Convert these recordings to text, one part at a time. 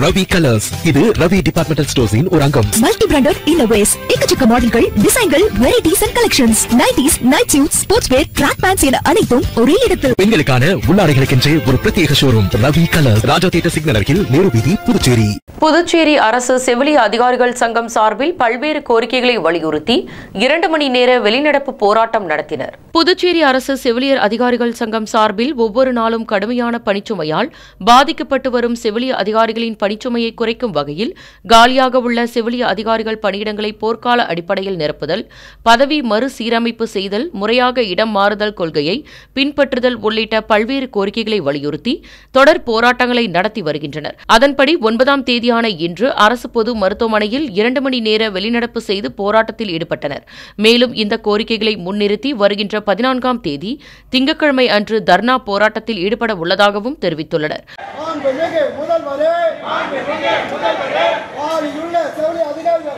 Ravi colours இது Ravi departmental ஸ்டோர்ஸின் ஒரு அங்கம் மல்டி பிராண்டட் இன்னோவேஸ் எக்கச்சக்க மாடல்கள் டிசைன்கள் varieties and collections nighties night suit sports wear track pants என அனைத்தும் ஒரே இடத்தில் பெண்களுக்கான உள்ளாடைகளுக்கென்றே ஒரு பிரத்யேக showroom Ravi colours Raja theatre signal அருகில் நேரு வீதி புதுச்சேரி புதுச்சேரி அரசு செவிலிய அதிகாரிகள் சங்கம் சார்பில் பல்வேறு கோரிக்கைகளை வலியுறுத்தி இரண்டு மணி நேர வெளிநடப்பு போராட்டம் நடத்தினர் புதுச்சேரி அரசு செவிலியர் அதிகாரிகள் சங்கம் சார்பில் ஒவ்வொரு நாளும் கடுமையான பணிச்சுமையால் பாதிக்கப்பட்டு வரும் செவிலிய அதிகாரிகளின் பணிச்சுமையை குறைக்கும் வகையில் காலியாக உள்ள செவிலிய அதிகாரிகள் பணியிடங்களை போர்க்கால அடிப்படையில் நிரப்புதல் பதவி மறுசீரமைப்பு செய்தல் முறையாக இடம் மாறுதல் கொள்கையை பின்பற்றுதல் உள்ளிட்ட பல்வேறு கோரிக்கைகளை வலியுறுத்தி தொடர் போராட்டங்களை நடத்தி வருகின்றனர் அதன்படி ஒன்பதாம் தேதியான இன்று அரசு பொது மருத்துவமனையில் இரண்டு மணி நேர வெளிநடப்பு செய்து போராட்டத்தில் ஈடுபட்டனர் மேலும் இந்த கோரிக்கைகளை முன்னிறுத்தி வருகின்ற பதினான்காம் தேதி திங்கட்கிழமை அன்று தர்ணா போராட்டத்தில் ஈடுபட உள்ளதாகவும் தெரிவித்துள்ளனர் மாண்புமிகு முதல்வரே ஆளியுள்ள செவிலி அதிகாரிகள்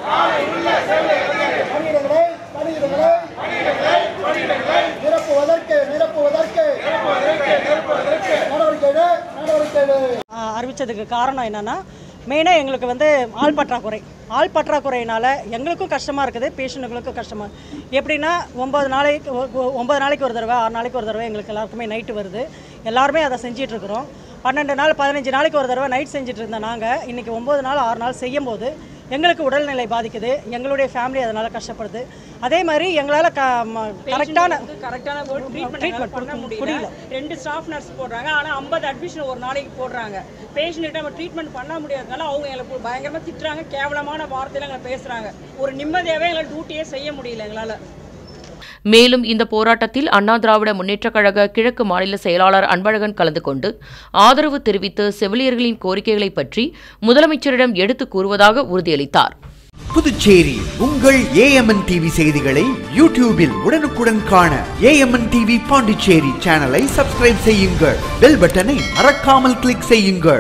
பணியிடங்களை பணியிடங்களை நிரப்புவதற்கு நிரப்புவதற்கு நடவடிக்கை நடவடிக்கை அறிவித்ததுக்கு காரணம் என்னென்னா மெயினாக எங்களுக்கு வந்து ஆள் பற்றாக்குறை ஆள் பற்றாக்குறையினால எங்களுக்கும் கஷ்டமாக இருக்குது பேஷண்ட்டுகளுக்கும் கஷ்டமாக எப்படின்னா ஒம்பது நாளைக்கு ஒ- ஒ- ஒம்பது நாளைக்கு ஒரு தடவை ஆறு நாளைக்கு ஒரு தடவை எங்களுக்கு எல்லாருக்குமே நைட்டு வருது எல்லாருமே அதை செஞ்சிட்டு இருக்கிறோம் பன்னெண்டு நாள் பதினஞ்சு நாளைக்கு ஒரு தடவை நைட் செஞ்சுட்டு இருந்த நாங்கள் இன்றைக்கி ஒம்பது நாள் ஆறு நாள் செய்யும் போது எங்களுக்கு உடல்நிலை பாதிக்குது எங்களுடைய ஃபேமிலி அதனால் கஷ்டப்படுது அதே மாதிரி எங்களால் க கரெக்டான கரெக்டான ட்ரீட்மெண்ட் ட்ரீட்மெண்ட் பண்ண கொடுக்க முடியல முடியல ரெண்டு ஸ்டாஃப் நர்ஸ் போடுறாங்க ஆனால் ஐம்பது அட்மிஷன் ஒரு நாளைக்கு போடுறாங்க பேஷண்ட்டை நம்ம ட்ரீட்மெண்ட் பண்ண முடியாதனால அவங்க எங்களை பு- பயங்கரமா திட்டுறாங்க கேவலமான வார்த்தையில எங்களை பேசுறாங்க ஒரு நிம்மதியாகவே எங்களை டியூட்டியே செய்ய முடியல எங்களால் மேலும் இந்த போராட்டத்தில் அண்ணா திராவிட முன்னேற்றக் கழக கிழக்கு மாநில செயலாளர் அன்பழகன் கலந்து கொண்டு ஆதரவு தெரிவித்து செவிலியர்களின் கோரிக்கைகளை பற்றி முதலமைச்சரிடம் எடுத்துக் கூறுவதாக உறுதியளித்தார் புதுச்சேரி உங்கள் ஏஎம்என் டிவி செய்திகளை யூடியூபில் உடனுக்குடன் காண ஏஎம்என் டிவி பாண்டிச்சேரி சேனலை சப்ஸ்கிரைப் செய்யுங்கள் பெல் பட்டனை மறக்காமல் கிளிக் செய்யுங்கள்